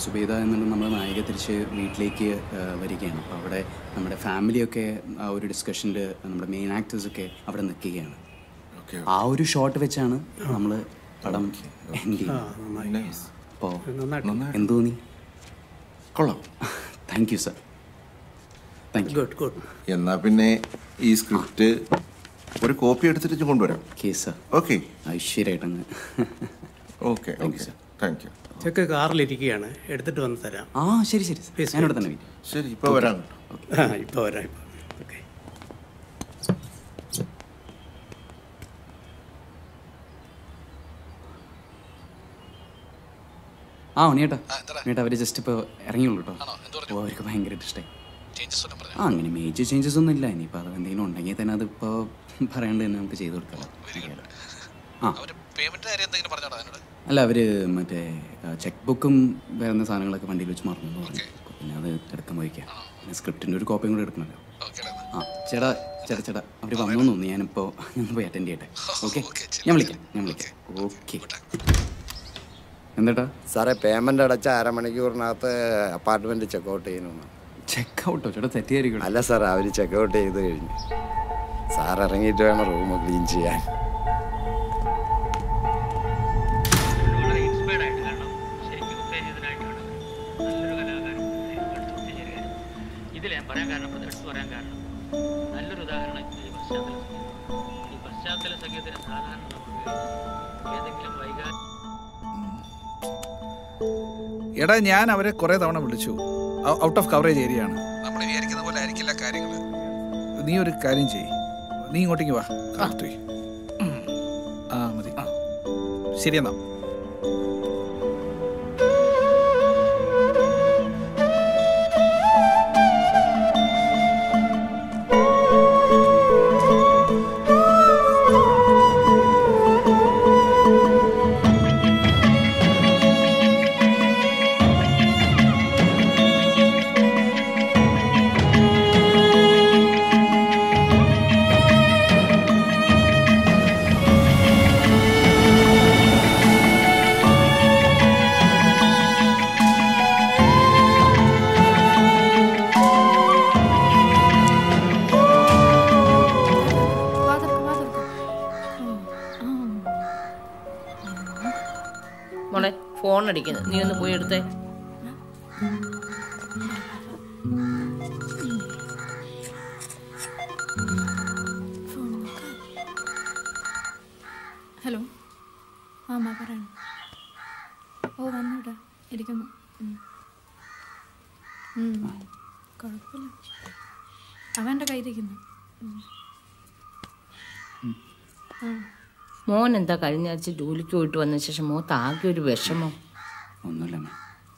സുബേദ എന്നുള്ള നമ്മുടെ നായിക തിരിച്ച് വീട്ടിലേക്ക് ആ, വരികയാണ് അപ്പോൾ അവിടെ നമ്മുടെ ഫാമിലിയൊക്കെ ആ ഒരു ഡിസ്കഷനിൽ നമ്മുടെ മെയിൻ ആക്ടേഴ്സൊക്കെ അവിടെ നിൽക്കുകയാണ് ആ ഒരു ഷോട്ട് വെച്ചാണ് നമ്മൾ പടം എൻഡ് ചെയ്യുന്നത് അപ്പോൾ എന്ത് തോന്നി കൊള്ളാം thank you sir thank you good good എന്നാ പിന്നെ ഈ സ്ക്രിപ്റ്റ് ഒരു കോപ്പി എടുത്തിട്ട് ഞാൻ കൊണ്ടുവരാം കേസ് സർ ഓക്കെ ഐശ്വര്യമായിട്ടങ്ങ് okay okay thank you check കാറിലിരിക്കുകയാണ് എടുത്തിട്ട് വന്ന് തരാം ആ ശരി ശരി Please, ഞാനിവിടെ തന്നെ വെയിറ്റ് ശരി ഇപ്പൊ വരാം ആ ഇപ്പോൾ വരാം ഇപ്പോൾ ഓക്കെ ആ ഉണ്ണിയേട്ടാ ഉണ്ണിയേട്ടാ അവർ ജസ്റ്റ് ഇപ്പോൾ ഇറങ്ങിയുള്ളൂ കേട്ടോ അപ്പോൾ അവർക്ക് ഭയങ്കരമായിട്ട് ഇഷ്ടമായി ആ അങ്ങനെ മേജർ ചേഞ്ചസ് ഒന്നും ഇല്ല ഇനിയിപ്പോൾ അത് എന്തെങ്കിലും ഉണ്ടെങ്കിൽ തന്നെ അതിപ്പോൾ പറയാണ്ട് തന്നെ നമുക്ക് ചെയ്ത് കൊടുക്കാം ആ അല്ല അവർ മറ്റേ ചെക്ക് ബുക്കും വരുന്ന സാധനങ്ങളൊക്കെ വണ്ടിയിൽ വെച്ച് മറന്നു എന്ന് പറഞ്ഞു അപ്പോൾ പിന്നെ അത് എടുക്കാൻ പോയിക്കാം പിന്നെ സ്ക്രിപ്റ്റിൻ്റെ ഒരു കോപ്പിയും കൂടെ എടുക്കണമല്ലോ ആ ചേട്ടാ ചേട്ടാ ചേട്ടാ അവർ വന്നു തോന്നുന്നു ഞാനിപ്പോൾ ഞാൻ പോയി അറ്റൻഡ് ചെയ്യട്ടെ ഓക്കെ ഞാൻ വിളിക്കാം ഞാൻ വിളിക്കാം ഓക്കെ എന്താ സാറേ പേയ്മെന്റ് അടച്ച അരമണിക്കൂറിനകത്ത് അപ്പാർട്ട്മെന്റ് ചെക്കൗട്ട് ചെയ്യുന്നു ചെക്ക് ഔട്ടോ ചേട്ടാ തെറ്റിയായിരിക്കും അല്ല സാർ അവർ ചെക്കൗട്ട് ചെയ്ത് കഴിഞ്ഞു സാർ ഇറങ്ങിയിട്ട് വേണം റൂം ക്ലീൻ ചെയ്യാൻ വളരെ ഇൻസ്പയർഡ് ആയിട്ട് കാരണം ശരിക്കും ഉത്തേജിതനായിട്ടാണ് നല്ലൊരു കലാകാരൻ അടുത്ത് ഒത്തുചേരുകയാണ് ഇതിൽ ഞാൻ പറയാൻ കാരണം എടുത്ത് പറയാൻ കാരണം നല്ലൊരു ഉദാഹരണം ഈ പശ്ചാത്തല സംഗീതം ഈ പശ്ചാത്തല സംഗീതത്തിന് സാധാരണ നമ്മൾ ഏതെങ്കിലും വൈകാരിക എടാ ഞാൻ അവരെ കുറെ തവണ വിളിച്ചു ഔട്ട് ഓഫ് കവറേജ് ഏരിയ ആണ് നമ്മൾ വിചാരിക്കുന്ന പോലെ ആയിരിക്കില്ല കാര്യങ്ങൾ നീ ഒരു കാര്യം ചെയ്യ് നീ ഇങ്ങോട്ടേക്ക് വാ കാർത്തു ആ മതി ശരി എന്നാ മോളെ ഫോൺ അടിക്കുന്നു നീ ഒന്ന് പോയി എടുത്തേ ഹലോ ആ അമ്മ പറയണം ഓ വന്നൂടാ ഇരിക്കുന്നു ഉം. ഉം. കുഴപ്പമില്ല അവൻ എൻ്റെ കയ്യിലിരിക്കുന്നു ഉം. ആ മോൻ എന്താ കഴിഞ്ഞ ആഴ്ച ജോലിക്ക് പോയിട്ട് വന്ന ശേഷം മോത്ത് ആകെ ഒരു വിഷമോ ഒന്നുമില്ല അമ്മ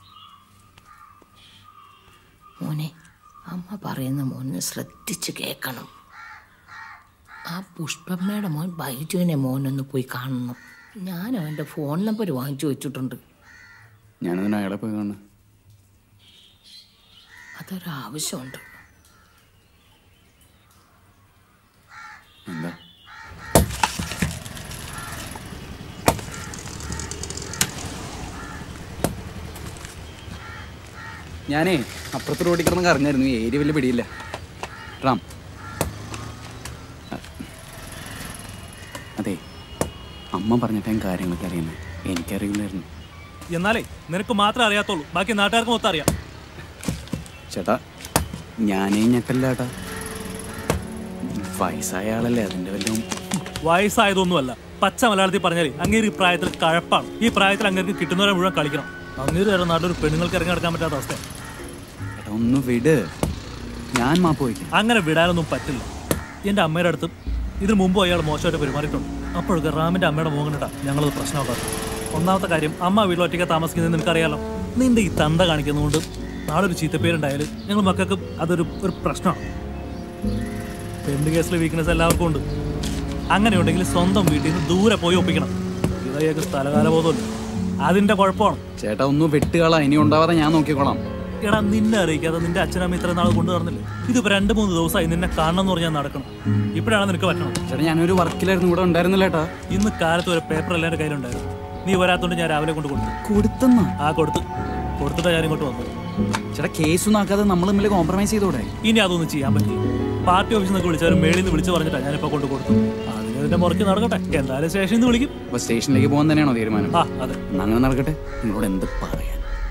മോനെ അമ്മ പറയുന്ന മോനെ ശ്രദ്ധിച്ച് കേൾക്കണം ആ പുഷ്പമ്മയുടെ മോൻ ബൈജുവിനെ മോനൊന്ന് പോയി കാണണം ഞാൻ അവൻ്റെ ഫോൺ നമ്പർ വാങ്ങിച്ചു വെച്ചിട്ടുണ്ട് ഞാനതിന് അയാളെ പോയി കാണുന്നു അതൊരാവശ്യമുണ്ട് എന്താ ഞാനേ അപ്പുറത്ത് റോഡിൽ കിടന്ന് കറങ്ങായിരുന്നു ഈ ഏരിയ വലിയ പിടിയില്ല റാം അ- അതെ അമ്മ പറഞ്ഞിട്ട് ഞാൻ കാര്യങ്ങളൊക്കെ അറിയുന്നത് എനിക്കറിയില്ലായിരുന്നു എന്നാലേ നിനക്ക് മാത്രമേ അറിയാത്തുള്ളൂ ബാക്കി നാട്ടുകാർക്ക് മൊത്തം അറിയാം ചേട്ടാ ഞാനേ ഞെട്ടല്ല ചേട്ടാ വയസ്സായ ആളല്ലേ അതിൻ്റെ വല്ലതും വയസ്സായതൊന്നുമല്ല പച്ച മലയാളത്തിൽ പറഞ്ഞാൽ അങ്ങേര് ഈ പ്രായത്തിൽ കഴപ്പാണ് ഈ പ്രായത്തിൽ അങ്ങേർക്ക് കിട്ടുന്നവരെ മുഴുവൻ കളിക്കണം അങ്ങേര് വരെ നാട്ടിലൊരു പെണ്ണുങ്ങൾക്ക് ഇറങ്ങി നടക്കാൻ പറ്റാത്ത അവസ്ഥ ചേട്ടാ ഒന്ന് വിട് ഞാൻ മാപ്പ് വയ്ക്കാം അങ്ങനെ വിടാനൊന്നും പറ്റില്ല എൻ്റെ അമ്മയുടെ അടുത്ത് ഇതിനു മുമ്പ് അയാൾ മോശമായിട്ട് പെരുമാറിയിട്ടുണ്ട് അപ്പോഴൊക്കെ റാമിൻ്റെ അമ്മയുടെ മോഹൻ ഇട്ടാ ഞങ്ങളത് പ്രശ്നമാക്കാറ് ഒന്നാമത്തെ കാര്യം അമ്മ വീട്ടിൽ ഒറ്റയ്ക്ക് താമസിക്കുന്നത് നിനക്കറിയാലോ നിന്റെ ഈ തന്ത കാണിക്കുന്നതുകൊണ്ട് നാളെ ഒരു ചീത്തപ്പേരുണ്ടായാൽ ഞങ്ങൾ മക്കൾക്ക് അതൊരു ഒരു പ്രശ്നമാണ് പെണ്ണ് കേസിലെ വീക്ക്നെസ് എല്ലാവർക്കും ഉണ്ട് അങ്ങനെ ഉണ്ടെങ്കിൽ സ്വന്തം വീട്ടിൽ നിന്ന് ദൂരെ പോയി ഒപ്പിക്കണം ഇതയ്യൊക്കെ സ്ഥലകാല ബോധമില്ല അതിന്റെ കുഴപ്പമാണ് ചേട്ടാ ഒന്ന് വെട്ടുകളാ ഇനി ഉണ്ടാവാതെ ഞാൻ നോക്കിക്കോളാം എടാ നിന്നെ അറിയിക്കാതെ നിന്റെ അച്ഛനമ്മ ഇത്ര നാൾ കൊണ്ടു നടന്നില്ലേ ഇതിപ്പോ രണ്ട് മൂന്ന് ദിവസമായി നിന്നെ കാണണം എന്ന് പറഞ്ഞാൽ നടക്കണം ഇപ്പോഴാണ് നിനക്ക് പറ്റണം ചേട്ടാ ഞാനൊരു വർക്കിലായിരുന്നു ഇവിടെ ഉണ്ടായിരുന്നില്ല ചേട്ടാ ഇന്ന് കാലത്ത് ഒരു പേപ്പർ എല്ലാം എൻ്റെ കയ്യിലുണ്ടായിരുന്നു നീ വരാത്തോണ്ട് ഞാൻ രാവിലെ കൊണ്ട് കൊടുത്തു കൊടുത്തെന്നാ ആ കൊടുത്തു കൊടുത്തിട്ട് ഞാൻ ഇങ്ങോട്ട് വന്നു ചേട്ടാ കേസൊന്നും ആക്കാതെ നമ്മൾ തമ്മിൽ കോംപ്രമൈസ് ചെയ്തോടെ ഇനി അതൊന്നും ചെയ്യാൻ പറ്റില്ല പാർട്ടി ഓഫീസിൽ നിന്നൊക്കെ വിളിച്ചാലും മേളിൽ നിന്ന് വിളിച്ചു പറഞ്ഞിട്ടാ ഞാനിപ്പോൾ കൊണ്ട് കൊടുത്തു അതിന് ഇതിന്റെ മുറയ്ക്ക് നടക്കട്ടെ എന്തായാലും സ്റ്റേഷനിൽ നിന്ന് വിളിക്കും അപ്പൊ സ്റ്റേഷനിലേക്ക് പോകാൻ തന്നെയാണോ തീരുമാനം ആ അതെ എന്നാ അങ്ങനെ നടക്കട്ടെ നിങ്ങളോട് എന്ത് പറയാൻ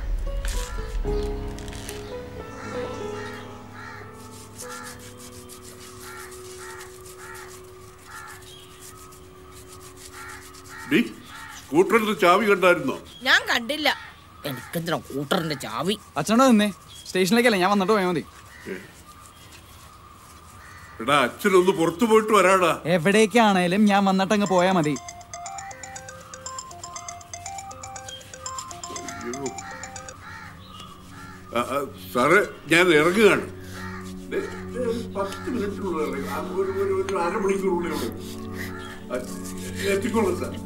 ഡി സ്കൂട്ടറിന്റെ ചാവി കണ്ടായിരുന്നോ ഞാൻ കണ്ടില്ല എനിക്കെന്തിനാ കൂട്ടറിന്റെ ചാവി അച്ഛനോട് നിന്നേ സ്റ്റേഷനിലേക്കല്ലേ ഞാൻ വന്നിട്ട് പോയാൽ മതി എടാ അച്ഛനൊന്ന് പുറത്തു പോയിട്ട് വരാടാ എവിടേക്കാണേലും ഞാൻ വന്നിട്ട് അങ്ങ് പോയാൽ മതി അയ്യോ. ആ, ആ, സാറേ ഞാൻ ഇറങ്ങുകയാണ് ദേ, ദേ, ഒരു പത്ത് മിനിറ്റിനുള്ളിൽ ഇറങ്ങും. ആ, ഒരു ഒരു- ഒരു അരമണിക്കൂറുള്ളിൽ ഇവിടെ ആ, എത്തിക്കോളാം സാർ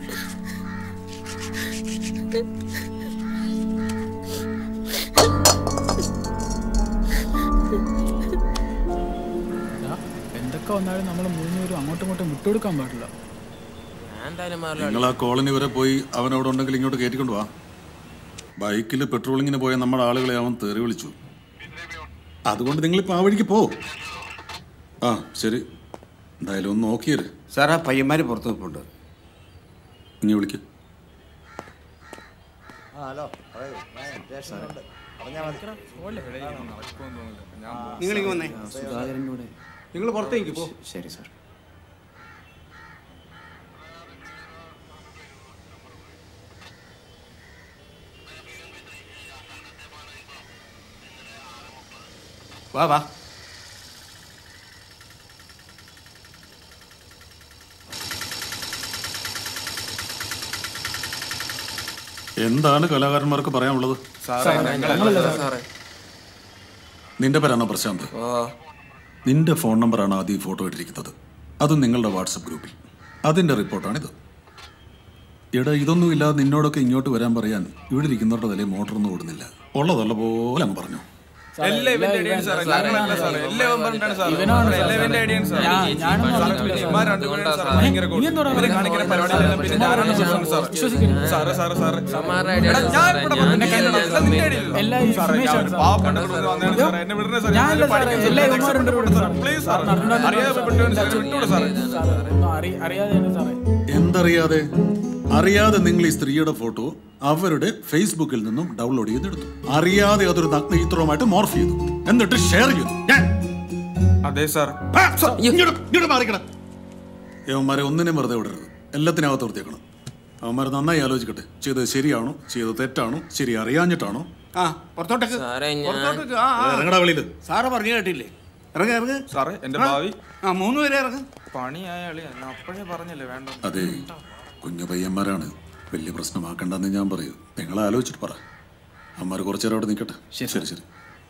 എന്തൊക്കെ വന്നാലും നമ്മൾ മൂന്നുപേരും അങ്ങോട്ടും ഇങ്ങോട്ടും വിട്ടുകൊടുക്കാൻ പാടില്ല നിങ്ങൾ ആ കോളനി വരെ പോയി അവൻ അവിടെ ഉണ്ടെങ്കിൽ ഇങ്ങോട്ട് കയറ്റിക്കൊണ്ട് വാ ബൈക്കിൽ പെട്രോളിങ്ങിന് പോയ നമ്മുടെ ആളുകളെ അവൻ തെറി വിളിച്ചു അതുകൊണ്ട് നിങ്ങളിപ്പോൾ ആ വഴിക്ക് പോ ആ ശരി എന്തായാലും ഒന്ന് നോക്കിയത് സാർ ആ പയ്യന്മാർ പുറത്ത് നിൽപ്പുണ്ട് ഇനി വിളിക്ക് ഹലോ നിങ്ങളിങ്ങ് വന്നേ സുധാകരൻ്റെ കൂടെ നിങ്ങൾ പുറത്തേക്ക് പോ ശരി സാർ വാ വാ എന്താണ് കലാകാരന്മാർക്ക് പറയാനുള്ളത് നിന്റെ പേരാണോ പ്രശാന്ത് നിന്റെ ഫോൺ നമ്പറാണ് ആദ്യം ഈ ഫോട്ടോ ഇട്ടിരിക്കുന്നത് അതും നിങ്ങളുടെ വാട്സപ്പ് ഗ്രൂപ്പിൽ അതിന്റെ റിപ്പോർട്ടാണിത് എടാ ഇതൊന്നും ഇല്ലാതെ നിന്നോടൊക്കെ ഇങ്ങോട്ട് വരാൻ പറയാൻ ഇവിടെ ഇരിക്കുന്നവരുടെ തലയിൽ മോട്ടറൊന്നും ഓടുന്നില്ല ഉള്ളതുള്ള പോലെ അങ്ങ് പറഞ്ഞു എന്തറിയാതെ അറിയാതെ നിങ്ങൾ ഈ സ്ത്രീയുടെ ഫോട്ടോ അവരുടെ ഫേസ്ബുക്കിൽ നിന്നും ഡൗൺലോഡ് ചെയ്തെടുത്തു അറിയാതെ അതൊരു നഗ്നചിത്രവുമായിട്ട് മോർഫ് ചെയ്തു എന്നിട്ട് ഷെയർ ചെയ്തു ഞാൻ അതെ സാർ ആ, സ- ഇങ്ങോട്ട് ഇങ്ങോട്ട് മാറിക്കണം യവന്മാരെ ഒന്നിനും വെറുതെ വിടരുത് എല്ലാത്തിനകത്ത് നിർത്തിയേക്കണം അവന്മാർ നന്നായി ആലോചിക്കട്ടെ ചെയ്തത് ശരിയാണോ ചെയ്തത് തെറ്റാണോ ശരി അറിയാഞ്ഞിട്ടാണോ ആ പുറത്തോട്ടേക്ക് പുറത്തോട്ടേക്ക് ആ ആ. ഇറങ്ങടാ വെളിയിൽ സാറ് പറഞ്ഞു കേട്ടില്ലേ ഇറങ്ങ ഇറങ്ങ സാറേ എന്റെ ആ. ഭാവി ആ മൂന്ന് പേരെ ഇറങ്ങ പണിയായ അളി ഞാൻ അപ്പോഴേ പറഞ്ഞല്ലേ വേണ്ട അതെ കുഞ്ഞു പയ്യന്മാരാണ് വലിയ പ്രശ്നമാക്കണ്ടെന്ന് ഞാൻ പറയൂ നിങ്ങൾ ആലോചിച്ചിട്ട് പറ അമ്മമാർ കുറച്ചു നേരം അവിടെ നിൽക്കട്ടെ ശരി ശരി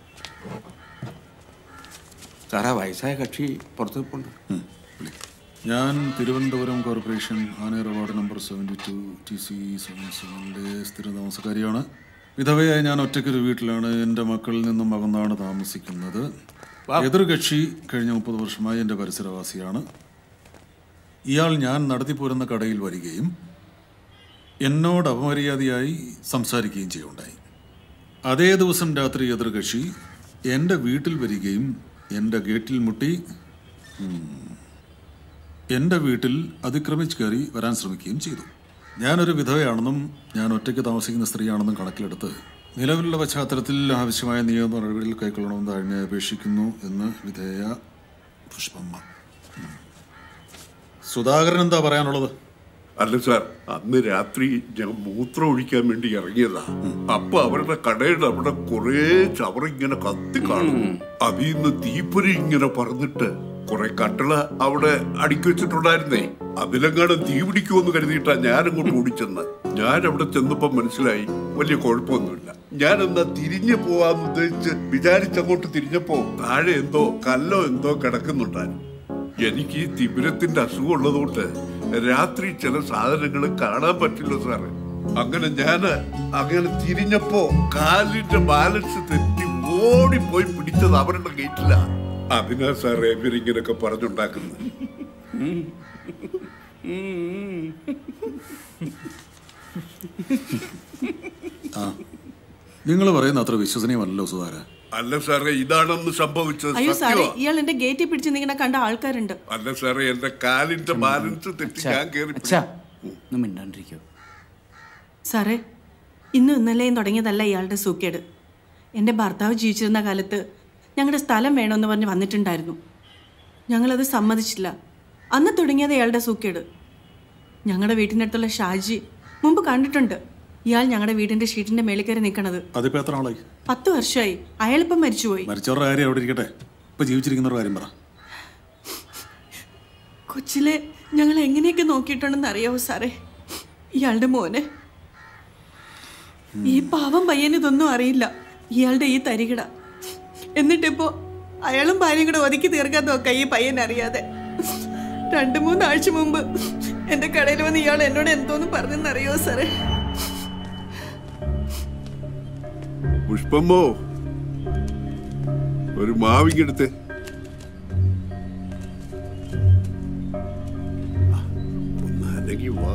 സാറാ വയസ്സായ കക്ഷി പുറത്ത് നിൽപ്പുണ്ട് ഉം, വിളി. ഞാൻ തിരുവനന്തപുരം കോർപ്പറേഷൻ ആനേർ ward number seventy two T C seven സെവനിലെ സ്ഥിര താമസക്കാരിയാണ് വിധവയായ ഞാൻ ഒറ്റയ്ക്കൊരു വീട്ടിലാണ് എൻ്റെ മക്കളിൽ നിന്നും അകന്നാണ് താമസിക്കുന്നത് എതിർകക്ഷി കഴിഞ്ഞ മുപ്പത് വർഷമായി എൻ്റെ പരിസരവാസിയാണ് ഇയാൾ ഞാൻ നടത്തിപ്പോരുന്ന കടയിൽ വരികയും എന്നോട് അപമര്യാദയായി സംസാരിക്കുകയും ചെയ്യുണ്ടായി അതേ ദിവസം രാത്രി എതിർകക്ഷി എൻ്റെ വീട്ടിൽ വരികയും എൻ്റെ ഗേറ്റിൽ മുട്ടി ഉം, എൻ്റെ വീട്ടിൽ അതിക്രമിച്ച് കയറി വരാൻ ശ്രമിക്കുകയും ചെയ്തു ഞാനൊരു വിധവയാണെന്നും ഞാൻ ഒറ്റയ്ക്ക് താമസിക്കുന്ന സ്ത്രീയാണെന്നും കണക്കിലെടുത്ത് നിലവിലുള്ള പശ്ചാത്തലത്തിൽ ആവശ്യമായ നിയമ നടപടികൾ കൈക്കൊള്ളണമെന്ന് താഴ്മയെ അപേക്ഷിക്കുന്നു എന്ന് വിധേയ പുഷ്പമ്മ ഉം. സുധാകരൻ എന്താ പറയാനുള്ളത് അല്ല സാർ അന്ന് രാത്രി ഞാൻ മൂത്രം ഒഴിക്കാൻ വേണ്ടി ഇറങ്ങിയതാ അപ്പൊ അവരുടെ കടയുടെ അവിടെ കുറെ ചവറിങ്ങനെ കത്തി കാണും അതിൽ നിന്ന് തീപ്പൊരി ഇങ്ങനെ പറന്നിട്ട് കുറെ കട്ടള അവിടെ അടുക്കി വെച്ചിട്ടുണ്ടായിരുന്നേ അതിലെങ്ങാനും തീ പിടിക്കുമെന്ന് കരുതിയിട്ടാ ഞാൻ അങ്ങോട്ട് ഓടിച്ചെന്ന് ഞാൻ അവിടെ ചെന്നപ്പോ മനസ്സിലായി വലിയ കുഴപ്പമൊന്നുമില്ല ഞാൻ എന്നാ തിരിഞ്ഞു പോവാന്ന് ഉദ്ദേശിച്ച് വിചാരിച്ചങ്ങോട്ട് തിരിഞ്ഞപ്പോ താഴെ എന്തോ കല്ലോ എന്തോ കിടക്കുന്നുണ്ടായിരുന്നു എനിക്ക് ഈ തിമിരത്തിന്റെ അസുഖം ഉള്ളതുകൊണ്ട് രാത്രി ചില സാധനങ്ങൾ കാണാൻ പറ്റില്ല സാറ് അങ്ങനെ ഞാന് അങ്ങനെ തിരിഞ്ഞപ്പോ കാലിന്റെ ബാലൻസ് തെറ്റി ഓടിപ്പോയി പിടിച്ചത് അവരുടെ ഗേറ്റില അതിനാ സാറേ ഇവരിങ്ങനൊക്കെ പറഞ്ഞുണ്ടാക്കുന്നത് ആ നിങ്ങൾ പറയുന്ന അത്ര വിശ്വസനീയമല്ലോ സുധാര അല്ല സാറേ ഇതാണെന്ന് സംഭവിച്ചത് അയ്യോ സാറേ സത്യമാ ഇയാൾ എന്റെ ഗേറ്റിൽ പിടിച്ച് നിങ്ങനെ കണ്ട ആൾക്കാരുണ്ട് അല്ല സാറേ എന്റെ കാലിന്റെ ബാലൻസ് തെറ്റി ഞാൻ കയറി അച്ഛാ ഒന്ന് മിണ്ടാണ്ടിരിക്കോ സാറേ ഇന്നും ഇന്നലെയും തുടങ്ങിയതല്ല ഇയാളുടെ സൂക്കേട് എൻ്റെ ഭർത്താവ് ജീവിച്ചിരുന്ന കാലത്ത് ഞങ്ങളുടെ സ്ഥലം വേണമെന്ന് പറഞ്ഞ് വന്നിട്ടുണ്ടായിരുന്നു ഞങ്ങളത് സമ്മതിച്ചില്ല അന്ന് തുടങ്ങിയത് ഇയാളുടെ സൂക്കേട് ഞങ്ങളുടെ വീട്ടിനടുത്തുള്ള ഷാജി മുമ്പ് കണ്ടിട്ടുണ്ട് ഇയാൾ ഞങ്ങളുടെ വീടിന്റെ ഷീറ്റിന്റെ മേളിൽ കയറി നിൽക്കണത് അതിപ്പോ എത്ര നാളായി പത്ത് വർഷമായി അയാളിപ്പം മരിച്ചുപോയി മരിച്ചവരുടെ കാര്യം അവിടെ ഇരിക്കട്ടെ ഇപ്പൊ ജീവിച്ചിരിക്കുന്നവരുടെ കാര്യം പറ കൊച്ചിലെ ഞങ്ങൾ എങ്ങനെയൊക്കെ നോക്കിയിട്ടുണ്ടെന്ന് അറിയാവോ സാറേ ഇയാളുടെ മോനെ ഈ പാവം പയ്യന് ഇതൊന്നും അറിയില്ല ഇയാളുടെ ഈ തരികിട എന്നിട്ടിപ്പോ അയാളും ഭാര്യയും കൂടെ ഒതുക്കി തീർക്കാൻ നോക്ക ഈ പയ്യൻ അറിയാതെ രണ്ടു മൂന്നാഴ്ച മുമ്പ് എന്റെ കടയിൽ വന്ന് ഇയാൾ എന്നോട് എന്തോന്ന് പറഞ്ഞെന്നറിയോ സാറേ പുഷ്പമ്മോ ഒരു മാവിങ്ങെടുത്ത് ഒന്ന് അനങ്ങി വാ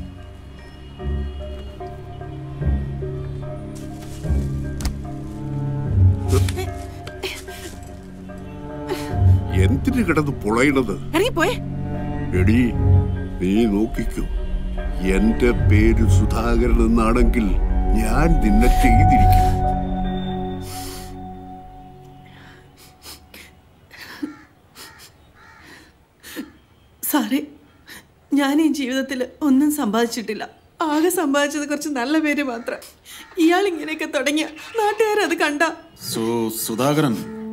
എന്തിന് കിടന്ന് പുളയണത് ഇറങ്ങിപ്പോയെ എടി നീ നോക്കിക്കോ എന്റെ പേര് സുധാകരൻ എന്നാണെങ്കിൽ ഞാൻ നിന്നെ ചെയ്തിരിക്കും സാറേ ഞാൻ ഈ ജീവിതത്തിൽ ഒന്നും സമ്പാദിച്ചിട്ടില്ല ആകെ സമ്പാദിച്ചത് കുറച്ച് നല്ല പേര് മാത്രം ഇയാൾ ഇങ്ങനെയൊക്കെ തുടങ്ങിയ നാട്ടുകാരത് കണ്ട സോ സുധാകരൻ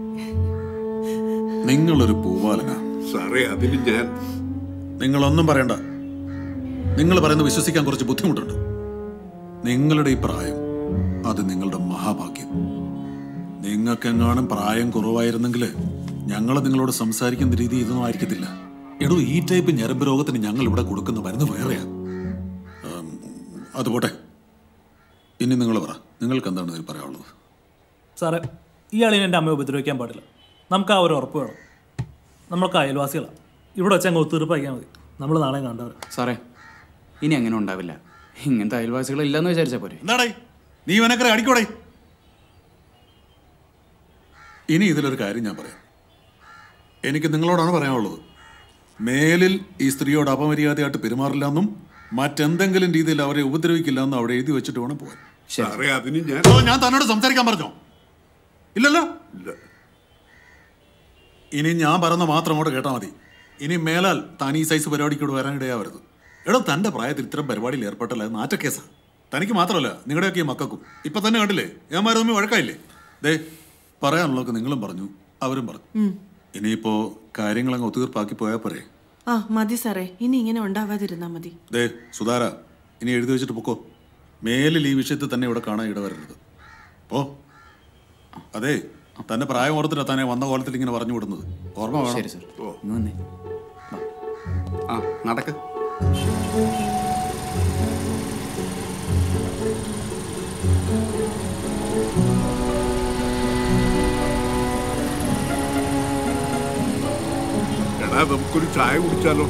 നിങ്ങളൊരു പൂവാലനാ സാറേ അതിന് ഞാൻ നിങ്ങളൊന്നും പറയണ്ട നിങ്ങൾ പറയുന്നത് വിശ്വസിക്കാൻ കുറച്ച് ബുദ്ധിമുട്ടുണ്ട് നിങ്ങളുടെ ഈ പ്രായം അത് നിങ്ങളുടെ മഹാഭാഗ്യം നിങ്ങൾക്കെങ്ങാനും പ്രായം കുറവായിരുന്നെങ്കിൽ ഞങ്ങൾ നിങ്ങളോട് സംസാരിക്കുന്ന രീതി ഇതൊന്നും ആയിരിക്കത്തില്ല എടോ ഈ ടൈപ്പ് ഞരമ്പ് രോഗത്തിന് ഞങ്ങൾ ഇവിടെ കൊടുക്കുന്ന മരുന്ന് വേറെയാ ഉം, അത് പോട്ടെ ഇനി നിങ്ങൾ പറ നിങ്ങൾക്ക് എന്താണ് ഇതിൽ പറയാനുള്ളത് സാറേ ഇയാളിനെ എൻ്റെ അമ്മയെ ഉപദ്രവിക്കാൻ പാടില്ല നമുക്ക് ആ ഒരു ഉറപ്പ് വേണം നമ്മൾക്ക് അയൽവാസികളാണ് ഇവിടെ വെച്ച് അങ്ങ് ഒത്തീർപ്പാക്കിയാൽ മതി നമ്മൾ നാളെ കണ്ടവർ സാറേ ഇനി അങ്ങനെ ഉണ്ടാവില്ല ഇങ്ങനത്തെ അയൽവാസികൾ ഇല്ലെന്ന് വിചാരിച്ചാൽ പോരെ എന്താടേ നീ ഇവനക്കരെ അടിക്കോടേ ഇനി ഇതിലൊരു കാര്യം ഞാൻ പറയാം എനിക്ക് നിങ്ങളോടാണ് പറയാനുള്ളത് മേലിൽ ഈ സ്ത്രീയോട് അപമര്യാദയായിട്ട് പെരുമാറില്ല എന്നും മറ്റെന്തെങ്കിലും രീതിയിൽ അവരെ ഉപദ്രവിക്കില്ല എന്നും അവിടെ എഴുതി വെച്ചിട്ട് വേണം പോകാൻ സാറേ അതിന് ഞാൻ ഓ, ഞാൻ തന്നോട് സംസാരിക്കാൻ പറഞ്ഞോ ഇല്ലല്ലോ ഇനി ഞാൻ പറയുന്ന മാത്രം അങ്ങോട്ട് കേട്ടാൽ മതി ഇനി മേലാൽ താൻ ഈ സൈസ് പരിപാടിക്കൂടെ വരാനിടയാവരുത് എടോ തന്റെ പ്രായത്തിൽ ഇത്തരം പരിപാടിയിൽ ഏർപ്പെട്ടല്ല അത് നാറ്റക്കേസാ തനിക്ക് മാത്രമല്ല നിങ്ങളുടെയൊക്കെ ഈ മക്കൾക്കും ഇപ്പൊ തന്നെ കണ്ടില്ലേ ഏമാര് തമ്മിൽ വഴക്കായില്ലേ ദേ പറയാനുള്ളതൊക്കെ നിങ്ങളും പറഞ്ഞു അവരും പറഞ്ഞു ഉം. ഇനിയിപ്പോ കാര്യങ്ങളങ്ങ് ഒത്തുതീർപ്പാക്കി പോയാൽ പോരെ ആ മതി സാറേ ഇനി ഇങ്ങനെ ഉണ്ടാവാതിരുന്നാ മതി ദേ സുധാര ഇനി എഴുതി വെച്ചിട്ട് പൊക്കോ മേലിൽ ഈ വിഷയത്തിൽ തന്നെ ഇവിടെ കാണാൻ ഇടവരരുത് പോ അതെ തന്റെ പ്രായം ഓർത്തിട്ടാ തന്നെ വന്ന കോലത്തിൽ ഇങ്ങനെ പറഞ്ഞു വിടുന്നത് ഓർമ്മ വേണം ശരി സാർ ഇങ്ങ് വന്നേ ആ നടക്ക് എടാ നമുക്കൊരു ചായ കുടിച്ചാലോ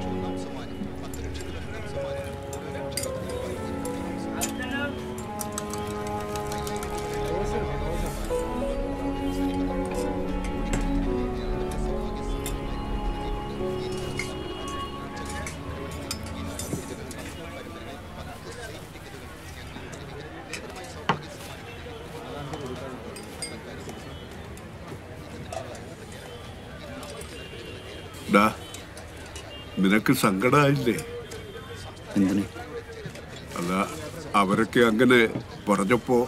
ഡാ നിനക്ക് സങ്കടമായില്ലേ എന്തിന് അല്ല അവരൊക്കെ അങ്ങനെ പറഞ്ഞപ്പോ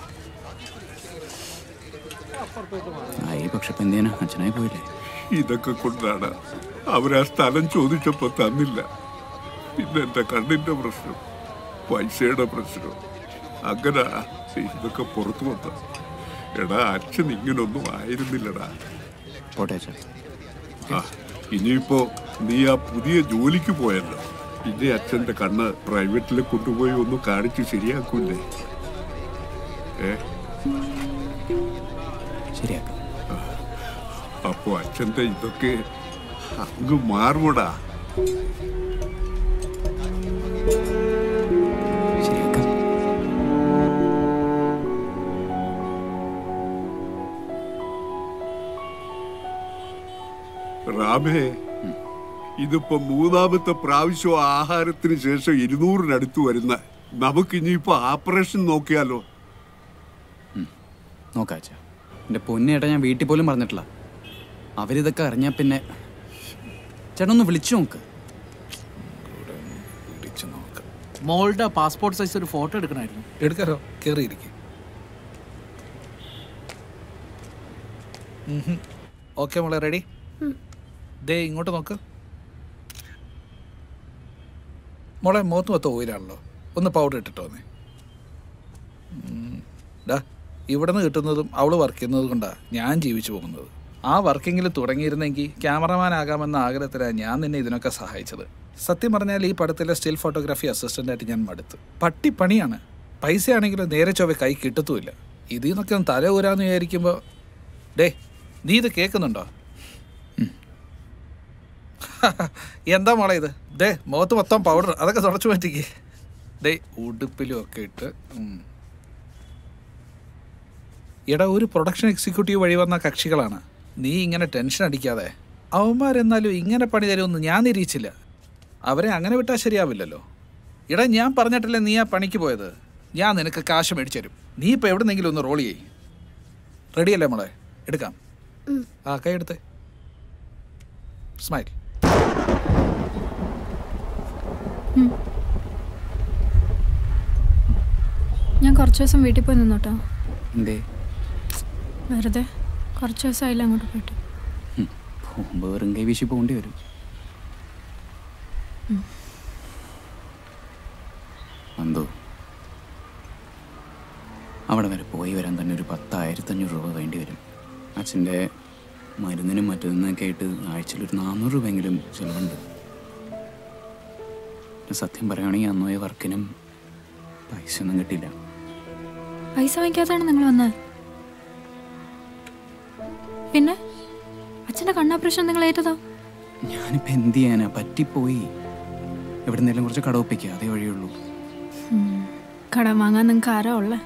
ആയി പക്ഷെ ഇപ്പം എന്തിനാ അച്ഛനായി പോയില്ലേ ഇതൊക്കെ കൊണ്ടാണ് അവരാ സ്ഥലം ചോദിച്ചപ്പോ തന്നില്ല പിന്നെ എന്റെ കണ്ണിന്റെ പ്രശ്നം പൈസയുടെ പ്രശ്നം അങ്ങനെ ഇതൊക്കെ പുറത്തു വന്ന എടാ അച്ഛൻ ഇങ്ങനൊന്നും ആയിരുന്നില്ലടാ പോട്ടെ അച്ഛാ ആ ഇനിയിപ്പോ നീ ആ പുതിയ ജോലിക്ക് പോയല്ലോ ഇനി അച്ഛന്റെ കണ്ണ് പ്രൈവറ്റിൽ കൊണ്ടുപോയി ഒന്ന് കാണിച്ച് ശരിയാക്കൂലേ ഏ ശരിയാക്കാം അപ്പോ അച്ഛന്റെ ഇതൊക്കെ അങ്ങ് മാറുമടാ റാമേ ഇതിപ്പോ മൂന്നാമത്തെ പ്രാവശ്യം ആഹാരത്തിന് ശേഷം ഇരുന്നൂറിനടുത്ത് വരുന്ന നമുക്ക് ഇനിയിപ്പോ ഓപ്പറേഷൻ നോക്കിയാലോ നോക്കാച്ച എൻ്റെ പൊന്നേട്ടാ ഞാൻ വീട്ടിൽ പോലും പറഞ്ഞിട്ടില്ല അവരിതൊക്കെ അറിഞ്ഞാൽ പിന്നെ ചേട്ടൻ ഒന്ന് വിളിച്ചു നോക്ക് മോളുടെ പാസ്പോർട്ട് സൈസ് ഒരു ഫോട്ടോ എടുക്കണമായിരുന്നു എടുക്കാറോ കയറിയിരിക്കും ഓക്കെ മോളെ റെഡി ദേ ഇങ്ങോട്ട് നോക്ക് മോളെ മുഖത്ത് മൊത്തം ഓയിലാണല്ലോ ഒന്ന് പൗഡർ ഇട്ടിട്ടോ നീ ഡാ ഇവിടെ നിന്ന് കിട്ടുന്നതും അവൾ വർക്ക് ചെയ്യുന്നത് കൊണ്ടാണ് ഞാൻ ജീവിച്ചു പോകുന്നത് ആ വർക്കെങ്കിൽ തുടങ്ങിയിരുന്നെങ്കിൽ ക്യാമറമാൻ ആകാമെന്ന ആഗ്രഹത്തിലാണ് ഞാൻ നിന്നെ ഇതിനൊക്കെ സഹായിച്ചത് സത്യം പറഞ്ഞാൽ ഈ പടത്തിലെ സ്റ്റിൽ ഫോട്ടോഗ്രാഫി അസിസ്റ്റൻ്റായിട്ട് ഞാൻ മടുത്തു പട്ടിപ്പണിയാണ് പൈസയാണെങ്കിലും നേരെ ചൊവ്വ കൈ കിട്ടത്തുമില്ല ഇതിൽ നിന്നൊക്കെ ഒന്ന് തല ഊരാന്ന് വിചാരിക്കുമ്പോൾ ഡേ നീ ഇത് കേൾക്കുന്നുണ്ടോ എന്താ മോളെ ഇത് ദേ മുഖത്ത് മൊത്തം പൗഡർ അതൊക്കെ തുടച്ചു മാറ്റിക്ക് ദേ ഉടുപ്പിലും ഒക്കെ ഇട്ട് ഉം. എടാ ഒരു പ്രൊഡക്ഷൻ എക്സിക്യൂട്ടീവ് വഴി വന്ന കക്ഷികളാണ് നീ ഇങ്ങനെ ടെൻഷൻ അടിക്കാതെ അവന്മാരെന്നാലും ഇങ്ങനെ പണി തരുമെന്ന് ഞാൻ നിരീക്ഷിച്ചില്ല അവരെ അങ്ങനെ വിട്ടാൽ ശരിയാവില്ലല്ലോ എടാ ഞാൻ പറഞ്ഞിട്ടല്ലേ നീ ആ പണിക്ക് പോയത് ഞാൻ നിനക്ക് കാശ് മേടിച്ചു തരും നീ ഇപ്പോൾ എവിടെന്നെങ്കിലും ഒന്ന് റോൾ ചെയ്യ് റെഡിയല്ലേ മോളെ എടുക്കാം ആ കൈ എടുത്തേ സ്മൈൽ ഞാൻ കുറച്ച് ദിവസം വീട്ടിൽ പോയി നിന്നോട്ടോ എന്തേ വെറുതെ കുറച്ച് ദിവസമായില്ല അങ്ങോട്ട് പോയിട്ട് പോകുമ്പോൾ വെറും കൈ വീശി പോകേണ്ടി വരും ഉം. എന്തോ അവിടെ വരെ പോയി വരാൻ തന്നെ ഒരു പത്തായിരത്തഞ്ഞൂറ് രൂപ വേണ്ടി വരും അച്ഛൻ്റെ മരുന്നിനും മറ്റൊന്നൊക്കെ ആയിട്ട് ആഴ്ചയിൽ ഒരു നാനൂറ് രൂപയെങ്കിലും ചിലവുണ്ട് സത്യം പറയുകയാണെങ്കിൽ അന്ന് പോയ വർക്കിനും പൈസ ഒന്നും കിട്ടിയില്ല പൈസ വാങ്ങിക്കാതാണ് നിങ്ങൾ വന്നത് പിന്നെ അച്ഛൻ്റെ കണ്ണോപ്പറേഷൻ നിങ്ങൾ ഏറ്റതോ ഞാനിപ്പോൾ എന്ത് ചെയ്യാനാ പറ്റിപ്പോയി എവിടെ നിന്നെങ്കിലും കുറച്ച് കടവപ്പിക്കുക അതേ വഴിയുള്ളൂ ഉം. കടം വാങ്ങാൻ നിങ്ങൾക്ക് ആരാ ഉള്ളേ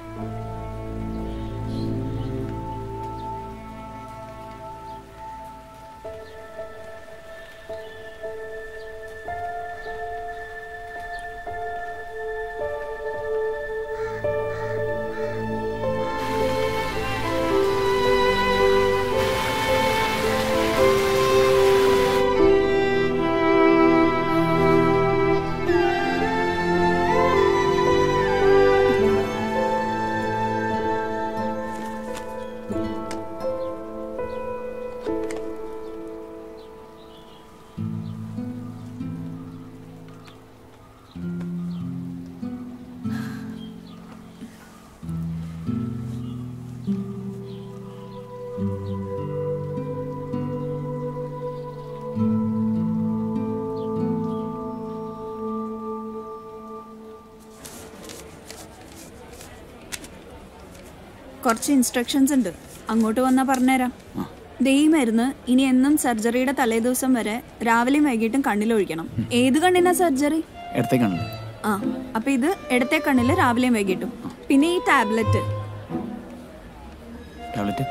കുറച്ച് ഇൻസ്ട്രക്ഷൻസ് ഉണ്ട് അങ്ങോട്ട് വന്നാൽ പറഞ്ഞുതരാം ദേ ഈ മരുന്ന് ഇനി എന്നും സർജറിയുടെ തലേദിവസം വരെ രാവിലെയും വൈകിട്ടും കണ്ണിലൊഴിക്കണം ഏത് കണ്ണിനാ സർജറി ഇടത്തേക്കാണ് ആ അപ്പൊ ഇത് ഇടത്തെ കണ്ണില് രാവിലെയും വൈകിട്ടും പിന്നെ ഈ ടാബ്ലറ്റ് ടാബ്ലറ്റ്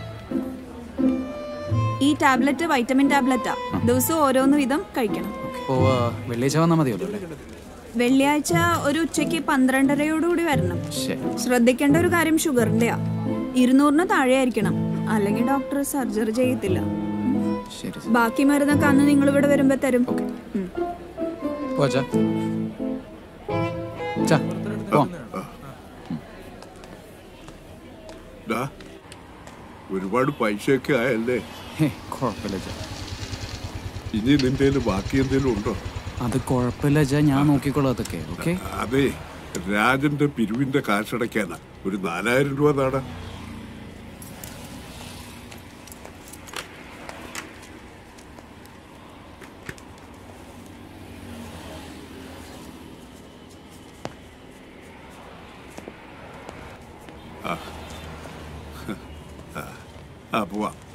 ഈ ടാബ്ലറ്റ് വൈറ്റമിൻ ടാബ്ലറ്റാ ദിവസവും ഓരോന്ന് വീതം കഴിക്കണം ഇപ്പോൾ വെള്ളിയാഴ്ച വന്നാൽ മതിയല്ലോ അല്ലേ വെള്ളിയാഴ്ച ഒരു ഉച്ചയ്ക്ക് പന്ത്രണ്ടരയോടുകൂടി വരണം ശരി ശ്രദ്ധിക്കേണ്ട ഒരു കാര്യം ഷുഗറിന്റെയാ ഇരുന്നൂറിന് താഴെ ആയിരിക്കണം അല്ലെങ്കിൽ ഡോക്ടർ സർജറി ചെയ്യത്തില്ല ശരി ബാക്കി മരുന്നൊക്കെ അന്ന് നിങ്ങൾ ഇവിടെ വരുമ്പോ തരും ഉം. പോച്ചാ ചാ പോവാം ഡാ, ഒരുപാട് പൈസയൊക്കെ ആയല്ലേ ഹേ കുഴപ്പമില്ല ചാ ഇനി നിന്റെ കയ്യില് ബാക്കി എന്തെങ്കിലും ഉണ്ടോ അത് കുഴപ്പമില്ല ചാ ഞാൻ നോക്കിക്കോളാം അതൊക്കെ ഓക്കെ അതെ രാജന്റെ പിരിവിന്റെ കാശടയ്ക്കാനാ ഒരു നാലായിരം രൂപ നാടാ ആ ആ, ആ പോവാം